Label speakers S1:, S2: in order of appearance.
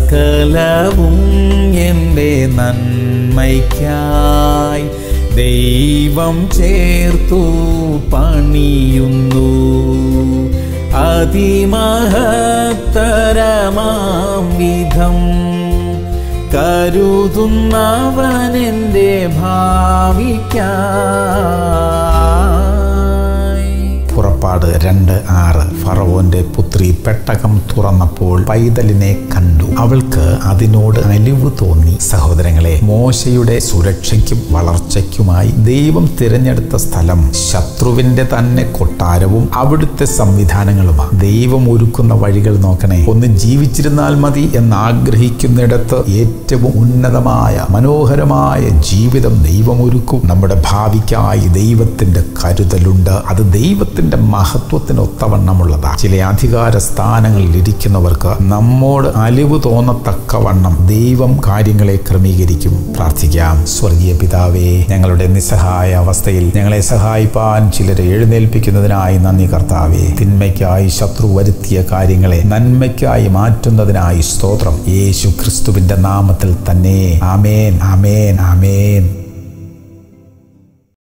S1: സകലവും എൻ്റെ നന്മയ്ക്കായി ദൈവം ചേർത്തു പണിയുന്നു അതിമഹത്തരമാം വിധം കരുതുന്നവനെൻ്റെ ഭാവിക്കായി
S2: പുറപ്പാട് രണ്ട് ആറ് ഫറവോന്റെ പുത്രി പെട്ടകം തുറന്നപ്പോൾ പൈതലിനെ കണ്ടു അവൾക്ക് അതിനോട് അലിവ് തോന്നി സഹോദരങ്ങളെ മോശയുടെ സുരക്ഷയ്ക്കും വളർച്ചയ്ക്കുമായി ദൈവം തിരഞ്ഞെടുത്ത സ്ഥലം ശത്രുവിന്റെ തന്നെ കൊട്ടാരവും അവിടുത്തെ സംവിധാനങ്ങളുമാണ് ദൈവം ഒരുക്കുന്ന വഴികൾ നോക്കണേ ഒന്ന് ജീവിച്ചിരുന്നാൽ മതി എന്ന് ആഗ്രഹിക്കുന്നിടത്ത് ഏറ്റവും ഉന്നതമായ മനോഹരമായ ജീവിതം ദൈവം ഒരുക്കും നമ്മുടെ ഭാവിക്കായി ദൈവത്തിന്റെ കരുതലുണ്ട് അത് ദൈവത്തിന്റെ മഹത്വത്തിന് ഒത്തവണ്ണമുള്ളതാണ് ചില അധികാര സ്ഥാനങ്ങളിൽ ഇരിക്കുന്നവർക്ക് നമ്മോട് അലിവ് തോന്നത്തക്കവണ്ണം ദൈവം കാര്യങ്ങളെ ക്രമീകരിക്കും പ്രാർത്ഥിക്കാം സ്വർഗീയ പിതാവേ ഞങ്ങളുടെ നിസ്സഹായ അവസ്ഥയിൽ ഞങ്ങളെ സഹായിപ്പാൻ ചിലരെ എഴുന്നേൽപ്പിക്കുന്നതിനായി നന്ദി കർത്താവേ തിന്മയ്ക്കായി ശത്രു വരുത്തിയ കാര്യങ്ങളെ നന്മയ്ക്കായി മാറ്റുന്നതിനായി സ്തോത്രം യേശു ക്രിസ്തുവിന്റെ നാമത്തിൽ തന്നെ ആമേൻ ആമേൻ ആമേൻ